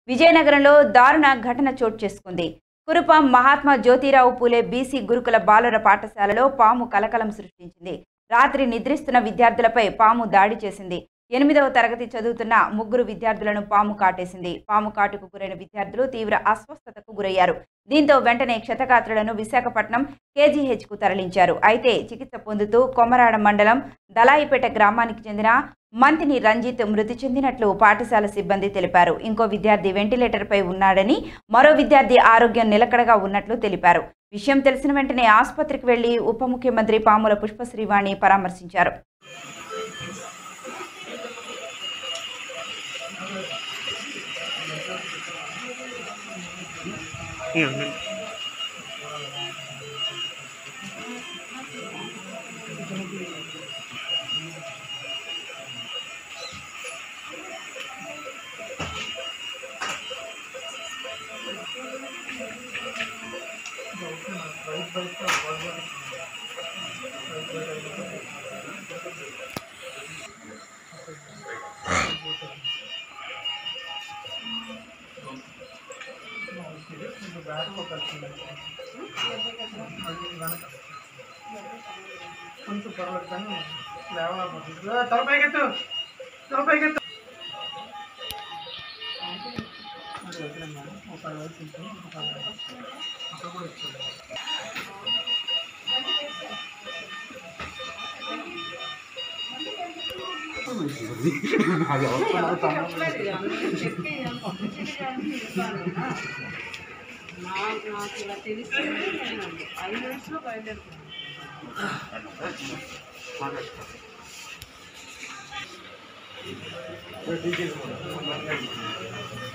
విజయనగరంలో దారుణ ఘటన చోటు చేసుకుంది కురుపాం మహాత్మా జ్యోతిరావు పూలే బీసీ గురుకుల బాలుర పాఠశాలలో పాము కలకలం సృష్టించింది రాత్రి నిద్రిస్తున్న విద్యార్థులపై పాము దాడి చేసింది ఎనిమిదవ తరగతి చదువుతున్న ముగ్గురు విద్యార్థులను పాము కాటేసింది పాము కాటుకు గురైన విద్యార్థులు తీవ్ర అస్వస్థతకు గురయ్యారు దీంతో వెంటనే క్షతగాత్రులను విశాఖపట్నం కేజీహెచ్కు తరలించారు అయితే చికిత్స పొందుతూ కొమరాడ మండలం దలాయిపేట గ్రామానికి చెందిన మంతిని రంజిత్ మృతి చెందినట్లు పాఠశాల సిబ్బంది తెలిపారు ఇంకో విద్యార్థి వెంటిలేటర్పై ఉన్నాడని మరో విద్యార్థి ఆరోగ్యం నిలకడగా ఉన్నట్లు తెలిపారు విషయం తెలిసిన వెంటనే ఆసుపత్రికి వెళ్లి ఉప ముఖ్యమంత్రి పాముల పుష్పశ్రీవాణి పరామర్శించారు కొంచెం పర్వాలేదు కానీ లేవలేకపోతుంది తలపైకెత్తు తలపైకెత్తు అది వదిలేం మేడం. ఒక పది వరకు ఉంటుంది. ఒక పది వరకు. అక్కడ కూడా ఇచ్చాడు నాకు ఇలా తెలిస్తే నేను ఐదు నిమిషంలో బయలుదేరుతాను టీచర్